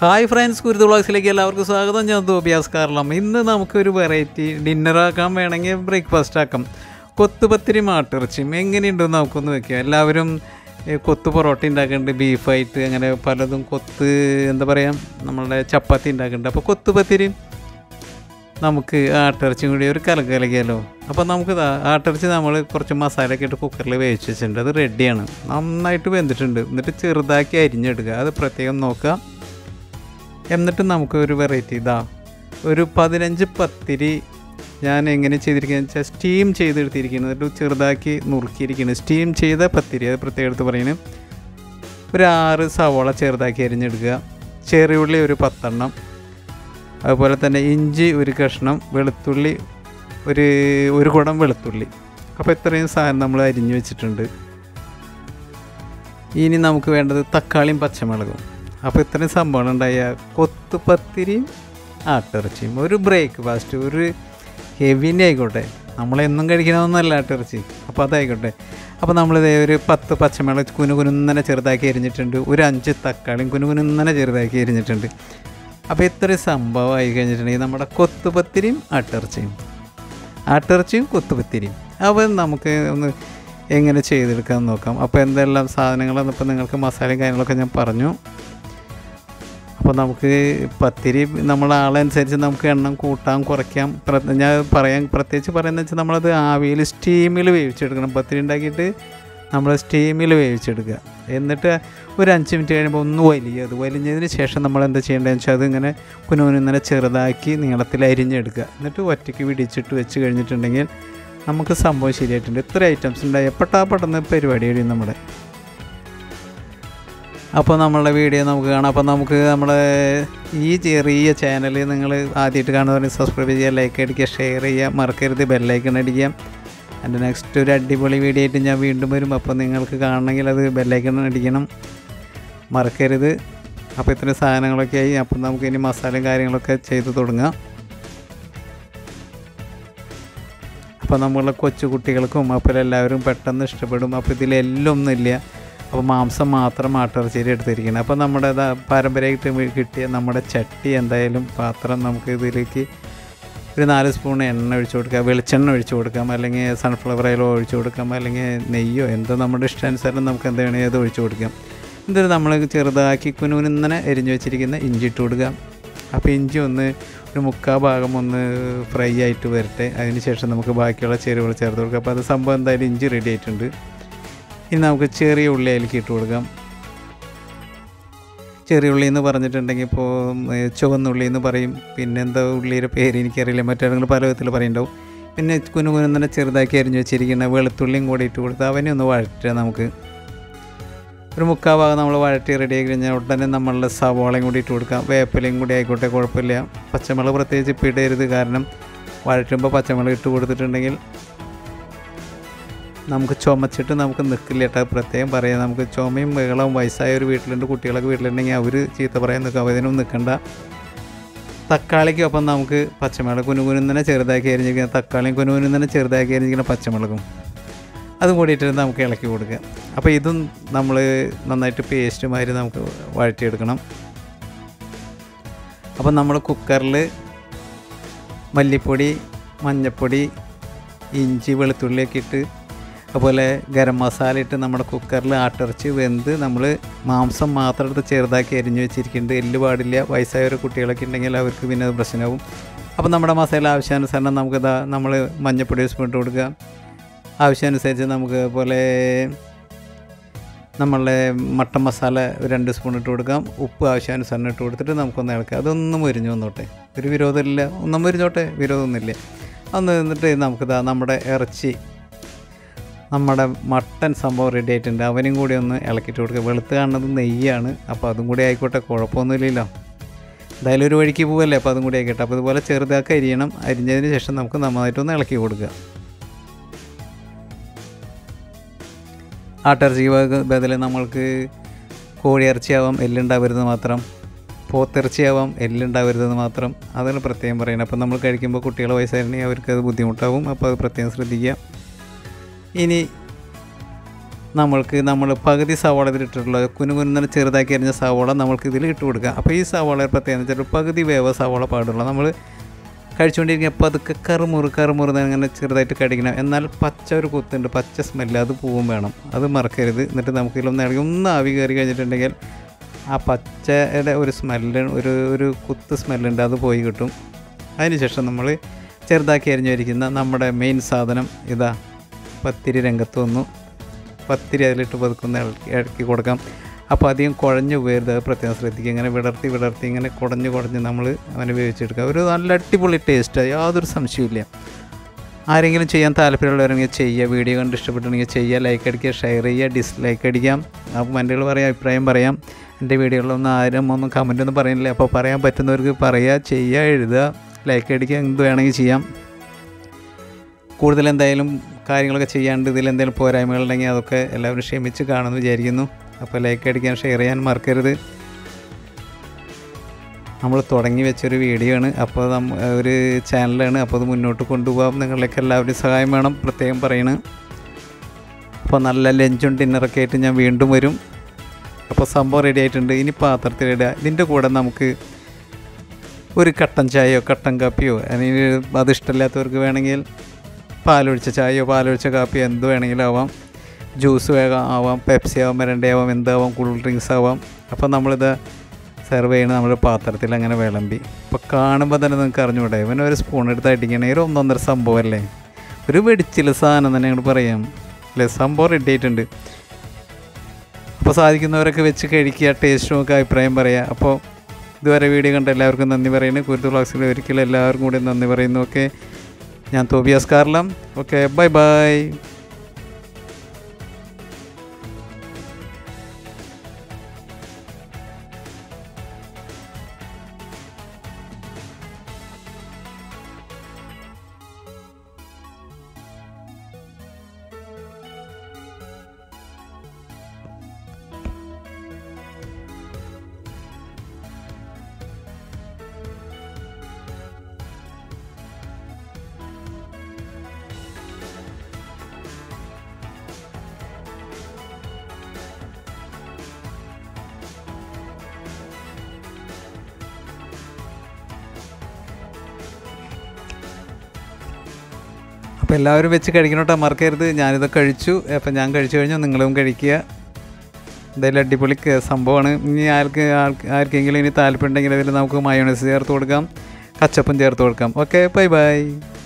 hi friends കുരുത് വ്ളോഗ്സിലേക്ക് എല്ലാവർക്കും സ്വാഗതം ഞാൻ തോബിയാസ് കാർലം ഇന്ന് നമുക്കൊരു വെറൈറ്റി ഡിന്നറാക്കാൻ വേണമെങ്കിൽ ബ്രേക്ക്ഫാസ്റ്റ് ആക്കാം കൊത്തുപത്തിരി മാട്ടിറച്ചിയും എങ്ങനെയുണ്ടെന്ന് നമുക്കൊന്ന് വെക്കാം എല്ലാവരും ഏ, കൊത്ത് പൊറോട്ട ഉണ്ടാക്കുന്നുണ്ട് ബീഫായിട്ട് അങ്ങനെ പലതും കൊത്ത് എന്താ പറയുക നമ്മളുടെ ചപ്പാത്തി ഉണ്ടാക്കുന്നുണ്ട് അപ്പോൾ കൊത്തുപത്തിരി നമുക്ക് ആട്ടിറച്ചിയും കൂടി ഒരു കലക്ക് കലക്കിയാലോ അപ്പോൾ നമുക്ക് ദാ ആട്ടിറച്ചി നമ്മൾ കുറച്ച് മസാലയൊക്കെ ഇട്ട് കുക്കറിൽ വേവിച്ച് വെച്ചിട്ടുണ്ട് അത് റെഡിയാണ് നന്നായിട്ട് വെന്തിട്ടുണ്ട് എന്നിട്ട് ചെറുതാക്കി അരിഞ്ഞെടുക്കുക അത് പ്രത്യേകം നോക്കുക എന്നിട്ട് നമുക്ക് ഒരു വെറൈറ്റി ഇതാ ഒരു പതിനഞ്ച് പത്തിരി ഞാൻ എങ്ങനെ ചെയ്തിരിക്കുന്നത് വെച്ചാൽ സ്റ്റീം ചെയ്തെടുത്തിരിക്കുന്നത് എന്നിട്ട് ചെറുതാക്കി നുറുക്കിയിരിക്കുന്നത് സ്റ്റീം ചെയ്ത പത്തിരി അത് പ്രത്യേകം എടുത്ത് പറയുന്നത് ഒരു ആറ് സവോള ചെറുതാക്കി അരിഞ്ഞെടുക്കുക ചെറിയുള്ളി ഒരു പത്തെണ്ണം അതുപോലെ തന്നെ ഇഞ്ചി ഒരു കഷ്ണം വെളുത്തുള്ളി ഒരു ഒരു കുടം വെളുത്തുള്ളി അപ്പോൾ ഇത്രയും സാധനം നമ്മൾ അരിഞ്ഞു വെച്ചിട്ടുണ്ട് ഇനി നമുക്ക് വേണ്ടത് തക്കാളിയും പച്ചമുളകും അപ്പോൾ ഇത്രയും സംഭവം ഉണ്ടായ കൊത്തുപത്തിരിയും ആട്ടിറച്ചിയും ഒരു ബ്രേക്ക്ഫാസ്റ്റ് ഒരു ഹെവിൻ്റെ ആയിക്കോട്ടെ നമ്മളെന്നും കഴിക്കണമെന്നല്ല ആട്ടിറച്ചി അപ്പോൾ അതായിക്കോട്ടെ അപ്പോൾ നമ്മളിത് ഒരു പത്ത് പച്ചമുളക് കുനു കുനുന്നനെ ചെറുതാക്കി എരിഞ്ഞിട്ടുണ്ട് ഒരു അഞ്ച് തക്കാളിയും കുനു കുനുന്നനെ ചെറുതാക്കി എരിഞ്ഞിട്ടുണ്ട് അപ്പോൾ ഇത്രയും സംഭവമായി കഴിഞ്ഞിട്ടുണ്ടെങ്കിൽ നമ്മുടെ കൊത്തുപത്തിരിയും ആട്ടിറച്ചിയും ആട്ടിറച്ചിയും കൊത്തുപത്തിരിയും അപ്പോൾ നമുക്ക് ഒന്ന് എങ്ങനെ ചെയ്തെടുക്കാമെന്ന് നോക്കാം അപ്പോൾ എന്തെല്ലാം സാധനങ്ങളാണ് ഇപ്പോൾ നിങ്ങൾക്ക് മസാലയും കാര്യങ്ങളൊക്കെ ഞാൻ പറഞ്ഞു അപ്പോൾ നമുക്ക് പത്തിരി നമ്മളെ ആളനുസരിച്ച് നമുക്ക് എണ്ണം കൂട്ടാം കുറയ്ക്കാം പ്ര- ഞാൻ പറയാൻ പ്രത്യേകിച്ച് പറയുന്നത് വെച്ചാൽ നമ്മളത് ആവിയിൽ സ്റ്റീമിൽ വേവിച്ചെടുക്കണം പത്തിരി ഉണ്ടാക്കിയിട്ട് നമ്മൾ സ്റ്റീമിൽ വേവിച്ചെടുക്കുക എന്നിട്ട് ഒരു അഞ്ച് മിനിറ്റ് കഴിയുമ്പോൾ ഒന്ന് വലിയ അത് വലിഞ്ഞതിന് ശേഷം നമ്മൾ എന്താ ചെയ്യേണ്ടതെന്ന് വെച്ചാൽ അതിങ്ങനെ കുനുകുനിങ്ങനെ ചെറുതാക്കി നീളത്തിൽ അരിഞ്ഞെടുക്കുക എന്നിട്ട് ഒറ്റയ്ക്ക് പിടിച്ചിട്ട് വെച്ച് കഴിഞ്ഞിട്ടുണ്ടെങ്കിൽ നമുക്ക് സംഭവം ശരിയായിട്ടുണ്ട് ഇത്ര ഐറ്റംസ് ഉണ്ടായി പെട്ടാ പെട്ടെന്ന് പരിപാടി കഴിയും നമ്മുടെ അപ്പോൾ നമ്മളുടെ വീഡിയോ നമുക്ക് കാണാം അപ്പോൾ നമുക്ക് നമ്മുടെ ഈ ചെറിയ ചാനൽ നിങ്ങൾ ആദ്യമായിട്ട് കാണുന്നവരെ സബ്സ്ക്രൈബ് ചെയ്യുക ലൈക്ക് അടിക്കുക ഷെയർ ചെയ്യുക മറക്കരുത് ബെല്ലൈക്കൺ അടിക്കുക എൻ്റെ നെക്സ്റ്റ് ഒരു അടിപൊളി വീഡിയോ ആയിട്ട് ഞാൻ വീണ്ടും വരും അപ്പോൾ നിങ്ങൾക്ക് കാണണമെങ്കിൽ അത് ബെല്ലൈക്കൺ അടിക്കണം മറക്കരുത് അപ്പോൾ ഇത്രയും സാധനങ്ങളൊക്കെ ആയി അപ്പോൾ നമുക്ക് ഇനി മസാലയും കാര്യങ്ങളൊക്കെ ചെയ്ത് തുടങ്ങാം അപ്പോൾ നമ്മളെ കൊച്ചു കുട്ടികൾക്കും അപ്പോൾ എല്ലാവരും പെട്ടെന്ന് ഇഷ്ടപ്പെടും അപ്പോൾ ഇതിലെല്ലാം ഒന്നുമില്ല അപ്പോൾ മാംസം മാത്രം ആട്ടിറച്ചിയിൽ എടുത്തിരിക്കുന്നത് അപ്പോൾ നമ്മുടെ ദാ പാരമ്പര്യമായിട്ട് വി- കിട്ടിയ നമ്മുടെ ചട്ടി എന്തായാലും പാത്രം നമുക്ക് ഇതിലേക്ക് ഒരു നാല് സ്പൂൺ എണ്ണ ഒഴിച്ചു കൊടുക്കാം വെളിച്ചെണ്ണ ഒഴിച്ചു കൊടുക്കാം അല്ലെങ്കിൽ സൺഫ്ലവർ ഓയിലോ ഒഴിച്ചു കൊടുക്കാം അല്ലെങ്കിൽ നെയ്യോ എന്തോ നമ്മുടെ ഇഷ്ടാനുസരണം നമുക്ക് എന്ത് വേണമെങ്കിൽ അത് ഒഴിച്ചു കൊടുക്കാം എന്നിട്ട് നമ്മൾ ചെറുതാക്കി കുനുകുനിങ്ങനെ എരിഞ്ഞു വെച്ചിരിക്കുന്ന ഇഞ്ചി ഇട്ട് കൊടുക്കുക അപ്പോൾ ഇഞ്ചി ഒന്ന് ഒരു മുക്കാൽ ഭാഗം ഒന്ന് ഫ്രൈ ആയിട്ട് വരട്ടെ അതിന് ശേഷം നമുക്ക് ബാക്കിയുള്ള ചേരുവകൾ ചേർത്ത് കൊടുക്കാം അപ്പോൾ അത് സംഭവം എന്തായാലും ഇഞ്ചി റെഡി ആയിട്ടുണ്ട് ഇനി നമുക്ക് ചെറിയ ഉള്ളി അതിലേക്ക് ഇട്ട് കൊടുക്കാം ചെറിയ ഉള്ളി എന്ന് പറഞ്ഞിട്ടുണ്ടെങ്കിൽ ഇപ്പോൾ ചുവന്നുള്ളി എന്ന് പറയും പിന്നെ എന്താ ഉള്ളിയുടെ പേര് എനിക്കറിയില്ല മറ്റേതെങ്കിലും പല വിധത്തിൽ പറയുന്നുണ്ടാവും പിന്നെ കുനു കുനു തന്നെ ചെറുതാക്കി അരിഞ്ഞു വെച്ചിരിക്കുന്ന വെളുത്തുള്ളിയും കൂടി ഇട്ട് കൊടുത്ത് അവനെ ഒന്ന് വഴറ്റുക നമുക്ക് ഒരു മുക്കാൽ ഭാഗം നമ്മൾ വഴറ്റി റെഡി ആയി കഴിഞ്ഞാൽ ഉടനെ നമ്മളുടെ സവോളയും കൂടി ഇട്ട് കൊടുക്കാം വേപ്പിലയും കൂടി ആയിക്കോട്ടെ കുഴപ്പമില്ല പച്ചമുളക് പ്രത്യേകിച്ച് ഇപ്പം ഇടരുത് കാരണം വഴറ്റുമ്പോൾ പച്ചമുളക് ഇട്ട് കൊടുത്തിട്ടുണ്ടെങ്കിൽ നമുക്ക് ചുമച്ചിട്ട് നമുക്ക് നിൽക്കില്ല കേട്ടോ പ്രത്യേകം പറയാം നമുക്ക് ചുമയും ബഹളവും വയസ്സായ ഒരു വീട്ടിലുണ്ട് കുട്ടികളൊക്കെ വീട്ടിലുണ്ടെങ്കിൽ അവർ ചീത്ത പറയാൻ നിൽക്കും അതിനും നിൽക്കണ്ട തക്കാളിക്കൊപ്പം നമുക്ക് പച്ചമുളക് കുനുകുനും തന്നെ ചെറുതാക്കി അരിഞ്ഞിരിക്കുന്ന തക്കാളിയും കുനുകുനും തന്നെ ചെറുതാക്കി അരിഞ്ഞിരിക്കുന്ന പച്ചമുളകും അതും കൂടിയിട്ട് നമുക്ക് ഇളക്കി കൊടുക്കുക അപ്പോൾ ഇതും നമ്മൾ നന്നായിട്ട് പേസ്റ്റ് മാതിരി നമുക്ക് വഴറ്റിയെടുക്കണം അപ്പോൾ നമ്മൾ കുക്കറിൽ മല്ലിപ്പൊടി മഞ്ഞൾപ്പൊടി ഇഞ്ചി വെളുത്തുള്ളിയൊക്കെ ഇട്ട് അതുപോലെ ഗരം മസാല ഇട്ട് നമ്മുടെ കുക്കറിൽ ആട്ടിറച്ചി വെന്ത് നമ്മൾ മാംസം മാത്രം എടുത്ത് ചെറുതാക്കി അരിഞ്ഞു വെച്ചിരിക്കുന്നുണ്ട് എല്ല് പാടില്ല വയസ്സായ കുട്ടികളൊക്കെ ഉണ്ടെങ്കിൽ അവർക്ക് പിന്നെ അത് പ്രശ്നമാവും അപ്പോൾ നമ്മുടെ മസാല ആവശ്യാനുസരണം നമുക്ക് ഇതാ നമ്മൾ മഞ്ഞൾപ്പൊടി ഒരു സ്പൂൺ ഇട്ട് കൊടുക്കുക ആവശ്യാനുസരിച്ച് നമുക്ക് അതുപോലെ നമ്മളുടെ മട്ടൻ മസാല ഒരു രണ്ട് സ്പൂൺ ഇട്ട് കൊടുക്കാം ഉപ്പ് ആവശ്യാനുസരണം ഇട്ട് കൊടുത്തിട്ട് നമുക്കൊന്ന് ഇളക്കാം അതൊന്നും മുരിഞ്ഞു വന്നോട്ടെ ഒരു വിരോധമില്ല ഒന്നും മുരിഞ്ഞോട്ടെ വിരോധമൊന്നുമില്ല അന്ന് എന്നിട്ട് നമുക്കിതാ നമ്മുടെ ഇറച്ചി നമ്മുടെ മട്ടൻ സംഭവം റെഡി ആയിട്ടുണ്ട് അവനും കൂടി ഒന്ന് ഇളക്കിയിട്ട് കൊടുക്കുക വെളുത്ത് കാണുന്നത് നെയ്യാണ് അപ്പോൾ അതും കൂടി ആയിക്കോട്ടെ കുഴപ്പമൊന്നുമില്ലല്ലോ എന്തായാലും ഒരു വഴിക്ക് പോവല്ലേ അപ്പോൾ അതും കൂടി ആയിക്കോട്ടെ അപ്പോൾ ഇതുപോലെ ചെറുതാക്കി അരിയണം അരിഞ്ഞതിന് ശേഷം നമുക്ക് നന്നായിട്ടൊന്ന് ഇളക്കി കൊടുക്കുക ആട്ടിറച്ചിക്ക് ബദൽ നമ്മൾക്ക് കോഴിയിറച്ചിയാവാം എല്ലുണ്ടാവരുത് മാത്രം പോത്തിറച്ചിയാവാം എല്ലുണ്ടാവരുതെന്ന് മാത്രം അതാണ് പ്രത്യേകം പറയുന്നത് അപ്പോൾ നമ്മൾ കഴിക്കുമ്പോൾ കുട്ടികളെ വയസ്സായിരുന്നെങ്കിൽ അവർക്ക് അത് ബുദ്ധിമുട്ടാവും അപ്പോൾ അത് പ്രത്യേകം ശ്രദ്ധിക്കുക ഇനി നമ്മൾക്ക് നമ്മൾ പകുതി സവാള ഇതിലിട്ടിട്ടുള്ള കുനുകുന്നെ ചെറുതാക്കി അരിഞ്ഞ സവാള നമ്മൾക്ക് ഇതിൽ ഇട്ട് കൊടുക്കാം അപ്പോൾ ഈ സവാള പ്രത്യേകത വെച്ചാൽ പകുതി വേവ സവാള പാടുള്ളൂ നമ്മൾ കഴിച്ചുകൊണ്ടിരിക്കുക പതുക്കെ കറുമുറ് കറുമുറ് അങ്ങനെ ചെറുതായിട്ട് കടിക്കണം എന്നാൽ പച്ച ഒരു കുത്തുണ്ട് പച്ച സ്മെല്ല് അത് പൂവും വേണം അത് മറക്കരുത് എന്നിട്ട് നമുക്ക് ഇതിലൊന്ന് ഇളകി ഒന്ന് ആവി കയറി കഴിഞ്ഞിട്ടുണ്ടെങ്കിൽ ആ പച്ചയുടെ ഒരു സ്മെല്ല് ഒരു ഒരു കുത്ത് സ്മെല്ലുണ്ട് അത് പോയി കിട്ടും അതിനുശേഷം നമ്മൾ ചെറുതാക്കി അരിഞ്ഞിരിക്കുന്ന നമ്മുടെ മെയിൻ സാധനം ഇതാ പത്തിരി രംഗത്ത് വന്നു പത്തിരി അതിലിട്ട് പതുക്കുന്ന ഇളക്കി ഇളക്കി കൊടുക്കാം അപ്പോൾ അധികം കുഴഞ്ഞു പോയരുത് അത് പ്രത്യേകം ശ്രദ്ധിക്കുക ഇങ്ങനെ വിടർത്തി വിടർത്തി ഇങ്ങനെ കുടഞ്ഞ് കുടഞ്ഞ് നമ്മൾ അവനെ വേവിച്ചെടുക്കുക ഒരു നല്ല അടിപൊളി ടേസ്റ്റാണ് യാതൊരു സംശയമില്ല ആരെങ്കിലും ചെയ്യാൻ താല്പര്യമുള്ളവരെങ്കിൽ ചെയ്യുക വീഡിയോ കണ്ട് ഇഷ്ടപ്പെട്ടിട്ടുണ്ടെങ്കിൽ ചെയ്യുക ലൈക്ക് അടിക്കുക ഷെയർ ചെയ്യുക ഡിസ്ലൈക്ക് അടിക്കാം അപ്പോൾ കമൻറ്റുകൾ പറയാം അഭിപ്രായം പറയാം എൻ്റെ വീഡിയോകളിലൊന്നും ആരും ഒന്നും കമൻ്റ് ഒന്നും പറയുന്നില്ല അപ്പോൾ പറയാൻ പറ്റുന്നവർക്ക് പറയുക ചെയ്യുക എഴുതുക ലൈക്ക് അടിക്കുക എന്ത് വേണമെങ്കിൽ ചെയ്യാം കൂടുതൽ എന്തായാലും കാര്യങ്ങളൊക്കെ ചെയ്യാണ്ട് ഇതിൽ എന്തെങ്കിലും പോരായ്മകളുണ്ടെങ്കിൽ അതൊക്കെ എല്ലാവരും ക്ഷമിച്ച് കാണുമെന്ന് വിചാരിക്കുന്നു അപ്പോൾ ലൈക്ക് അടിക്കാൻ ഷെയർ ചെയ്യാൻ മറക്കരുത് നമ്മൾ തുടങ്ങി വെച്ചൊരു വീഡിയോ ആണ് അപ്പോൾ നമ്മ ഒരു ചാനലാണ് അപ്പോൾ അത് മുന്നോട്ട് കൊണ്ടുപോകാം നിങ്ങളിലേക്ക് എല്ലാവരും സഹായം വേണം പ്രത്യേകം പറയണ് അപ്പോൾ നല്ല ലഞ്ചും ഡിന്നറൊക്കെ ആയിട്ട് ഞാൻ വീണ്ടും വരും അപ്പോൾ സംഭവം റെഡി ആയിട്ടുണ്ട് ഇനി പാത്രത്തിലിടുക ഇതിൻ്റെ കൂടെ നമുക്ക് ഒരു കട്ടൻ ചായയോ കട്ടൻ കാപ്പിയോ അല്ലെങ്കിൽ അത് ഇഷ്ടമില്ലാത്തവർക്ക് വേണമെങ്കിൽ പാലൊഴിച്ച ചായയോ പാലൊഴിച്ച കാപ്പിയോ എന്ത് വേണമെങ്കിലും ആവാം ജ്യൂസ് വേഗം ആവാം പെപ്സി ആവാം മെരണ്ട ആവാം എന്താവാം കൂൾ ഡ്രിങ്ക്സ് ആവാം അപ്പോൾ നമ്മളിത് സെർവ് ചെയ്യണ നമ്മുടെ പാത്രത്തിൽ അങ്ങനെ വിളമ്പി അപ്പോൾ കാണുമ്പോൾ തന്നെ നിങ്ങൾക്ക് അറിഞ്ഞൂടെ ഇവൻ ഒരു സ്പൂൺ എടുത്ത് അടിക്കണേ ഒരു ഒന്നൊന്നര സംഭവമല്ലേ ഒരു വെടിച്ചില്ല സാധനം തന്നെ അങ്ങോട്ട് പറയാം അല്ലേ സംഭവം റെഡി ആയിട്ടുണ്ട് അപ്പോൾ സാധിക്കുന്നവരൊക്കെ വെച്ച് കഴിക്കുക ടേസ്റ്റ് നോക്കുക അഭിപ്രായം പറയുക അപ്പോൾ ഇതുവരെ വീഡിയോ കണ്ട എല്ലാവർക്കും നന്ദി പറയുന്നു കുരുത്തു ബ്ലോഗ്സിൽ ഒരിക്കലും എല്ലാവർക്കും കൂടി നന്ദി പറയുന്നു ഓക്കെ ഞാൻ Tobias Karlam okay bye bye അപ്പോൾ എല്ലാവരും വെച്ച് കഴിക്കണോട്ടോ മറക്കരുത് ഞാനിത് കഴിച്ചു അപ്പം ഞാൻ കഴിച്ചു കഴിഞ്ഞാൽ നിങ്ങളും കഴിക്കുക എന്തായാലും അടിപൊളി ക- സംഭവമാണ് ഇനി ആർക്ക് ആൾക്ക് ആർക്കെങ്കിലും ഇനി താല്പര്യം ഉണ്ടെങ്കിൽ അതിൽ നമുക്ക് മയോണൈസ് ചേർത്ത് കൊടുക്കാം കച്ചപ്പം ചേർത്ത് കൊടുക്കാം ഓക്കെ ബൈ ബൈ